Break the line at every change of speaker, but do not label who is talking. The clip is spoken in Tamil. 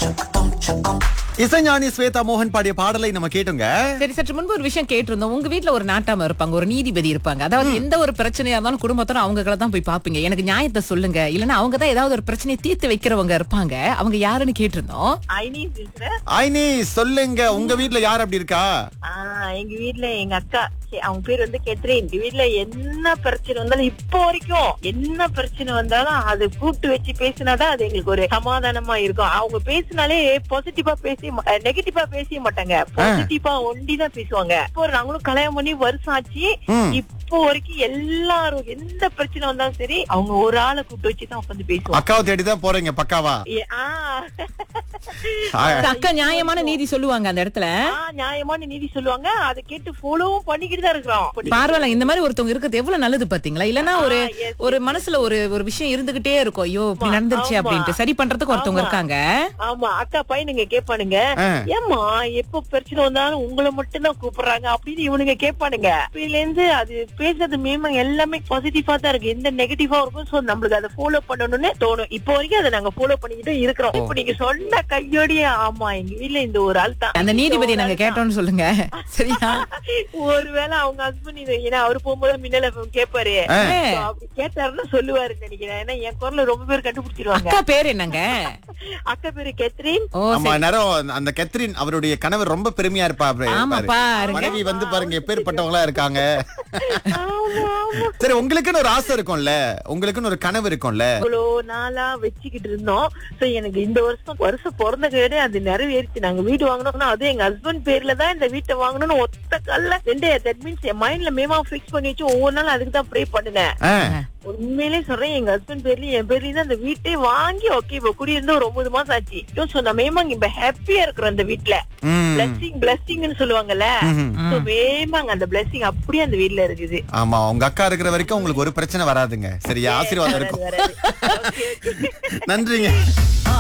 இசைஞானி ஸ்வேதா மோகன் பாடிய பாடலை நம்ம கேட்டோங்க
சரி சற்று முன்பு ஒரு விஷயம் கேட்டிருந்தோம் உங்க வீட்ல ஒரு நாட்டாம இருப்பாங்க ஒரு நீதிபதி இருப்பாங்க அதாவது எந்த ஒரு பிரச்சனையா இருந்தாலும் குடும்பத்தோட அவங்கள தான் போய் பாப்பீங்க எனக்கு நியாயத்தை சொல்லுங்க இல்லன்னா அவங்க தான் ஏதாவது ஒரு பிரச்சனையை தீர்த்து வைக்கிறவங்க இருப்பாங்க அவங்க யாருன்னு கேட்டிருந்தோம்
ஐனி பேசுறேன்
ஐனி சொல்லுங்க உங்க வீட்ல யார் அப்படி இருக்கா
ஆஹ் எங்க வீட்ல எங்க அக்கா கே- அவங்க பேர் வந்து கேத்ரின் எங்க வீட்ல என்ன பிரச்சனை வந்தாலும் இப்போ வரைக்கும் என்ன பிரச்சனை வந்தாலும் அதை கூப்பிட்டு வச்சு பேசினாதான் அது எங்களுக்கு ஒரு சமாதானமா இருக்கும் அவங்க பேசினாலே பாசிட்டிவா பேசி நெகட்டிவா பேச மாட்டாங்க பாசிட்டிவா ஒண்டி தான் பேசுவாங்க இப்போ நாங்களும் கல்யாணம் பண்ணி வருஷம் ஆச்சு
ம்.
இப்போ வரைக்கும் எல்லாரும் எந்த பிரச்சனை வந்தாலும் சரி அவங்க ஒரு ஆளை கூப்பிட்டு வச்சு தான் உட்காந்து பேசுவாங்க
அக்காவை தேடி தான் போறீங்க பக்காவா
ஏ- ஆஹ்
ஆ,
அக்கா நியாயமான நீதி சொல்லுவாங்க அந்த இடத்துல
ஆஹ் நியாயமான நீதி சொல்லுவாங்க அதை கேட்டு ஃபாலோவும் பண்ணிக்கிட்டு தான் இருக்கிறோம்
பரவாயில்ல இந்த மாதிரி ஒருத்தவங்க இருக்கிறது எவ்வளவு நல்லது பாத்தீங்களா இல்லன்னா ஒரு
ஆ, yes,
ஒரு மனசுல ஒரு ஒரு விஷயம் இருந்துகிட்டே இருக்கும் ஐயோ இப்படி
ஆமா,
நடந்துருச்சு
ஆமா.
அப்படின்ட்டு சரி பண்றதுக்கு ஒருத்தவங்க
ஆமா.
இருக்காங்க
ஆமா அக்கா பையனுங்க கேட்பானுங்க
ஆ.
ஏம்மா எப்ப பிரச்சனை வந்தாலும் உங்களை மட்டும் தான் கூப்பிடுறாங்க அப்படின்னு இவனுங்க கேட்பானுங்க இதுல இருந்து அது பேசுறது மீமம் எல்லாமே பாசிட்டிவா தான் இருக்கு எந்த நெகட்டிவா இருக்கும் சோ நம்மளுக்கு அதை ஃபாலோ பண்ணணும்னு தோணும் இப்போ வரைக்கும் அதை நாங்க ஃபாலோ பண்ணிக்கிட்டு இருக்கிறோம் இப்போ நீங்க சொன்ன கையோடய ஆமா எங்க வீட்ல இந்த ஒரு ஆள் தான்
அந்த நீதிபதி நாங்க கேட்டோம்னு சொல்லுங்க சரியா
ஒருவேளை அவங்க ஹஸ்பண்ட் இது ஏன்னா அவரு போகும்போது மின்னல கேட்பாரு
ஆ.
So, அப்படி கேட்டாருன்னா சொல்லுவாருன்னு நினைக்கிறேன் ஏன்னா என் குரல ரொம்ப பேர் கண்டுபிடிச்சிருவாங்க
அக்கா பேர் என்னங்க
அக்கா பேரு கேத்ரின்
ஓ
ஆமா நேரம் அந்த கெத்ரின் அவருடைய கணவர் ரொம்ப பெருமையா இருப்பா பாரு.
ஆமா பாருங்க
மனைவி வந்து பாருங்க எப்பேற்பட்டவங்களா இருக்காங்க
ஆமா ஆமா
சரி உங்களுக்குன்னு ஒரு ஆசை இருக்கும்ல உங்களுக்குன்னு ஒரு கனவு இருக்கும்ல
இவ்வளோ நாளா வச்சுக்கிட்டு இருந்தோம் சோ எனக்கு இந்த வருஷம் வருஷம் பிறந்த கேடு அது நிறைவேறிச்சு நாங்க வீடு வாங்கணும்னா அது எங்க ஹஸ்பண்ட் பேர்ல தான் இந்த வீட்டை வாங்கணும்னு ஒத்த கல்ல ரெண்டு தட் மீன்ஸ் என் மைண்ட்ல மேமா பிக்ஸ் பண்ணி வச்சு ஒவ்வொரு நாள் அதுக்கு தான் ப்ரே பண்ணினேன்
ஆ,
உண்மையிலே சொல்றேன் எங்க ஹஸ்பண்ட் பேர்லயும் என் பேர்லயும் தான் அந்த வீட்டை வாங்கி ஓகே இப்ப குடியிருந்து ஒரு ஒன்பது மாசம் ஆச்சு So, நான் மேமாங்க இப்ப ஹாப்பியா இருக்கிறோம் அந்த வீட்ல
ம்,
பிளஸிங் பிளஸிங்னு சொல்லுவாங்கல்ல
ம்ஹும்.
So, வேமாங்க அந்த பிளஸிங் அப்படியே அந்த வீட்ல இருக்குது
ஆமா உங்க அக்கா இருக்கிற வரைக்கும் உங்களுக்கு ஒரு பிரச்சனை வராதுங்க சரியா ஆசீர்வாதம் இருக்கும்
வராது, வராது. Okay, okay.
நன்றிங்க